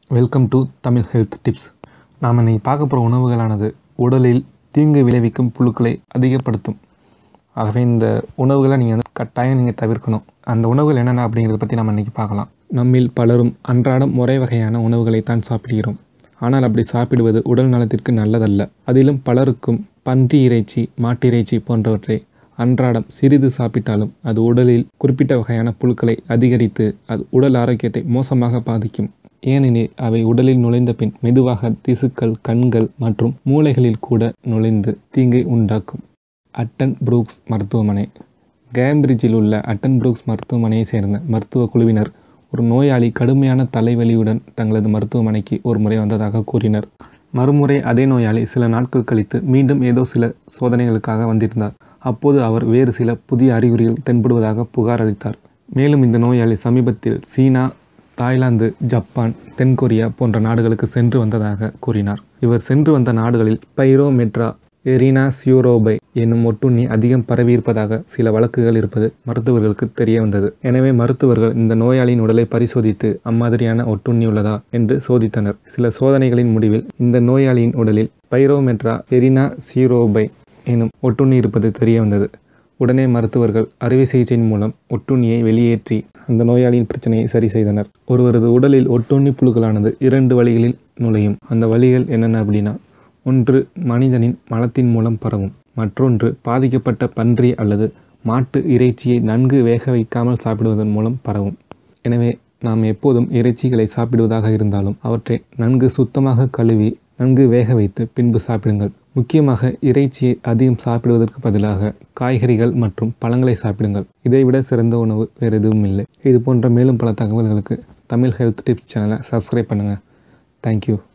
welcome to Tamil health tips நாம் இன்னைக்கு பார்க்க போகிற உணவுகளானது உடலில் தீங்கு விளைவிக்கும் புழுக்களை அதிகப்படுத்தும் ஆகவே இந்த உணவுகளை நீங்கள் வந்து கட்டாயம் நீங்கள் தவிர்க்கணும் அந்த உணவுகள் என்னென்ன அப்படிங்கிறத பற்றி நம்ம இன்றைக்கி பார்க்கலாம் நம்மில் பலரும் அன்றாடம் ஒரே வகையான உணவுகளை தான் சாப்பிடுகிறோம் ஆனால் அப்படி சாப்பிடுவது உடல் நலத்திற்கு நல்லதல்ல அதிலும் பலருக்கும் பன்றி இறைச்சி மாட்டிறைச்சி போன்றவற்றை அன்றாடம் சிறிது சாப்பிட்டாலும் அது உடலில் குறிப்பிட்ட வகையான புழுக்களை அதிகரித்து அது உடல் ஆரோக்கியத்தை மோசமாக பாதிக்கும் ஏனெனில் அவை உடலில் நுழைந்த பின் மெதுவாக திசுக்கள் கண்கள் மற்றும் மூளைகளில் கூட நுழைந்து தீங்கை உண்டாக்கும் அட்டன் புரூக்ஸ் மருத்துவமனை கேம்பிரிட்ஜில் உள்ள அட்டன் புரூக்ஸ் மருத்துவமனையை சேர்ந்த மருத்துவ குழுவினர் ஒரு நோயாளி கடுமையான தலைவலியுடன் தங்களது மருத்துவமனைக்கு ஒரு முறை வந்ததாக கூறினர் மறுமுறை அதே நோயாளி சில நாட்கள் கழித்து மீண்டும் ஏதோ சில சோதனைகளுக்காக வந்திருந்தார் அப்போது அவர் வேறு சில புதிய அறிகுறிகள் தென்படுவதாக புகார் அளித்தார் மேலும் இந்த நோயாளி சமீபத்தில் சீனா தாய்லாந்து ஜப்பான் தென்கொரியா போன்ற நாடுகளுக்கு சென்று வந்ததாக கூறினார் இவர் சென்று வந்த நாடுகளில் பைரோமெட்ரா எரினா சியூரோபை என்னும் ஒட்டுண்ணி அதிகம் பரவியிருப்பதாக சில வழக்குகள் இருப்பது மருத்துவர்களுக்கு தெரிய வந்தது எனவே மருத்துவர்கள் இந்த நோயாளியின் உடலை பரிசோதித்து அம்மாதிரியான ஒட்டுண்ணி உள்ளதா என்று சோதித்தனர் சில சோதனைகளின் முடிவில் இந்த நோயாளியின் உடலில் பைரோமெட்ரா எரினா சியூரோபை எனும் ஒட்டுண்ணி இருப்பது தெரிய வந்தது உடனே மருத்துவர்கள் அறுவை சிகிச்சையின் மூலம் ஒட்டுண்ணியை வெளியேற்றி அந்த நோயாளியின் பிரச்சனையை சரி செய்தனர் ஒருவரது உடலில் ஒட்டுண்ணி புழுக்களானது இரண்டு வழிகளில் நுழையும் அந்த வழிகள் என்னென்ன அப்படின்னா ஒன்று மனிதனின் மலத்தின் மூலம் பரவும் மற்றொன்று பாதிக்கப்பட்ட பன்றி அல்லது மாட்டு இறைச்சியை நன்கு வேக வைக்காமல் சாப்பிடுவதன் மூலம் பரவும் எனவே நாம் எப்போதும் இறைச்சிகளை சாப்பிடுவதாக இருந்தாலும் அவற்றை நன்கு சுத்தமாக கழுவி நன்கு வேக வைத்து பின்பு சாப்பிடுங்கள் முக்கியமாக இறைச்சியை அதிகம் சாப்பிடுவதற்கு பதிலாக காய்கறிகள் மற்றும் பழங்களை சாப்பிடுங்கள் இதைவிட சிறந்த உணவு வேறு எதுவும் இல்லை இது போன்ற மேலும் பல தகவல்களுக்கு தமிழ் ஹெல்த் டிப்ஸ் சேனலை சப்ஸ்கிரைப் பண்ணுங்கள் தேங்க்யூ